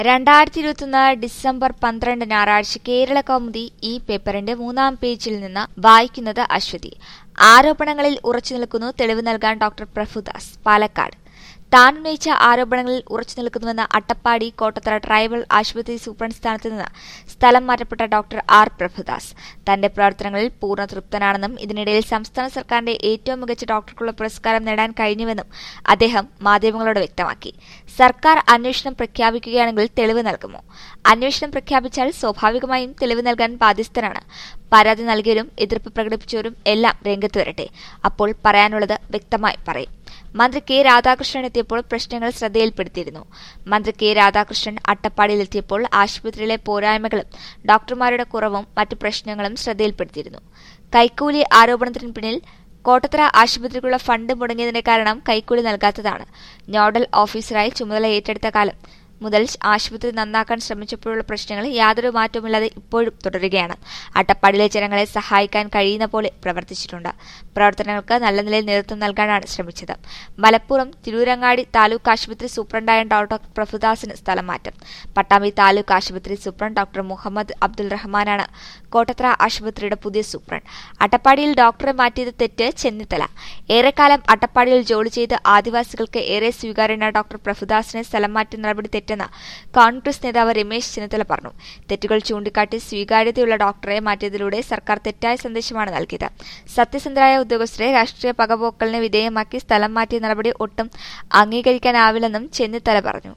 രണ്ടായിരത്തി ഇരുപത്തിയൊന്ന് ഡിസംബർ പന്ത്രണ്ട് ഞായറാഴ്ച കേരള കൗമുദി ഈ പേപ്പറിന്റെ മൂന്നാം പേജിൽ നിന്ന് വായിക്കുന്നത് അശ്വതി ആരോപണങ്ങളിൽ ഉറച്ചു നിൽക്കുന്നു തെളിവ് നൽകാൻ ഡോക്ടർ പ്രഫുദാസ് പാലക്കാട് താൻ ഉന്നയിച്ച ആരോപണങ്ങളിൽ ഉറച്ചു നിൽക്കുന്നുവെന്ന അട്ടപ്പാടി കോട്ടത്തറ ട്രൈബൽ ആശുപത്രി സൂപ്രണ്ട് സ്ഥാനത്ത് നിന്ന് സ്ഥലം മാറ്റപ്പെട്ട ഡോക്ടർ ആർ പ്രഭുദാസ് തന്റെ പ്രവർത്തനങ്ങളിൽ പൂർണ്ണ തൃപ്തനാണെന്നും ഇതിനിടയിൽ സംസ്ഥാന സർക്കാരിന്റെ ഏറ്റവും മികച്ച ഡോക്ടർക്കുള്ള പുരസ്കാരം നേടാൻ കഴിഞ്ഞുവെന്നും അദ്ദേഹം മാധ്യമങ്ങളോട് വ്യക്തമാക്കി സർക്കാർ അന്വേഷണം പ്രഖ്യാപിക്കുകയാണെങ്കിൽ തെളിവ് നൽകുമോ അന്വേഷണം പ്രഖ്യാപിച്ചാൽ സ്വാഭാവികമായും തെളിവ് നൽകാൻ ബാധ്യസ്ഥനാണ് പരാതി നൽകിയവരും എതിർപ്പ് പ്രകടിപ്പിച്ചവരും എല്ലാം രംഗത്ത് വരട്ടെ അപ്പോൾ പറയാനുള്ളത് വ്യക്തമായി പറയും മന്ത്രി കെ രാധാകൃഷ്ണൻ എത്തിയപ്പോൾ പ്രശ്നങ്ങൾ ശ്രദ്ധയിൽപ്പെടുത്തിയിരുന്നു മന്ത്രി കെ രാധാകൃഷ്ണൻ അട്ടപ്പാടിയിലെത്തിയപ്പോൾ ആശുപത്രിയിലെ പോരായ്മകളും ഡോക്ടർമാരുടെ കുറവും മറ്റു പ്രശ്നങ്ങളും ശ്രദ്ധയിൽപ്പെടുത്തിയിരുന്നു കൈക്കൂലി ആരോപണത്തിന് പിന്നിൽ കോട്ടത്തറ ആശുപത്രിക്കുള്ള ഫണ്ട് മുടങ്ങിയതിന്റെ കാരണം കൈക്കൂലി നൽകാത്തതാണ് നോഡൽ ഓഫീസറായി ചുമതല ഏറ്റെടുത്ത കാലം മുതൽ ആശുപത്രി നന്നാക്കാൻ ശ്രമിച്ചപ്പോഴുള്ള പ്രശ്നങ്ങൾ യാതൊരു മാറ്റവുമില്ലാതെ ഇപ്പോഴും തുടരുകയാണ് അട്ടപ്പാടിയിലെ ജനങ്ങളെ സഹായിക്കാൻ കഴിയുന്ന പോലെ പ്രവർത്തിച്ചിട്ടുണ്ട് പ്രവർത്തനങ്ങൾക്ക് നല്ല നിലയിൽ നേതൃത്വം നൽകാനാണ് ശ്രമിച്ചത് മലപ്പുറം തിരൂരങ്ങാടി താലൂക്ക് ആശുപത്രി സൂപ്രണ്ടായ ഡോക്ടർ പ്രഭുദാസിന് സ്ഥലം മാറ്റം പട്ടാമ്പി താലൂക്ക് ആശുപത്രി സൂപ്രണ്ട് ഡോക്ടർ മുഹമ്മദ് അബ്ദുൽ റഹ്മാനാണ് കോട്ടത്ര ആശുപത്രിയുടെ പുതിയ സൂപ്രണ്ട് അട്ടപ്പാടിയിൽ ഡോക്ടറെ മാറ്റിയത് തെറ്റ് ചെന്നിത്തല ഏറെക്കാലം അട്ടപ്പാടിയിൽ ജോലി ചെയ്ത് ആദിവാസികൾക്ക് ഏറെ സ്വീകാര്യനായ ഡോക്ടർ പ്രഭുദാസിനെ സ്ഥലം മാറ്റി നടപടി തെറ്റെന്ന് കോൺഗ്രസ് നേതാവ് രമേശ് ചെന്നിത്തല പറഞ്ഞു തെറ്റുകൾ ചൂണ്ടിക്കാട്ടി സ്വീകാര്യതയുള്ള ഡോക്ടറെ മാറ്റിയതിലൂടെ സർക്കാർ തെറ്റായ സന്ദേശമാണ് നൽകിയത് സത്യസന്ധരായ ഉദ്യോഗസ്ഥരെ രാഷ്ട്രീയ പകപോക്കലിന് വിധേയമാക്കി സ്ഥലം മാറ്റിയ നടപടി ഒട്ടും അംഗീകരിക്കാനാവില്ലെന്നും ചെന്നിത്തല പറഞ്ഞു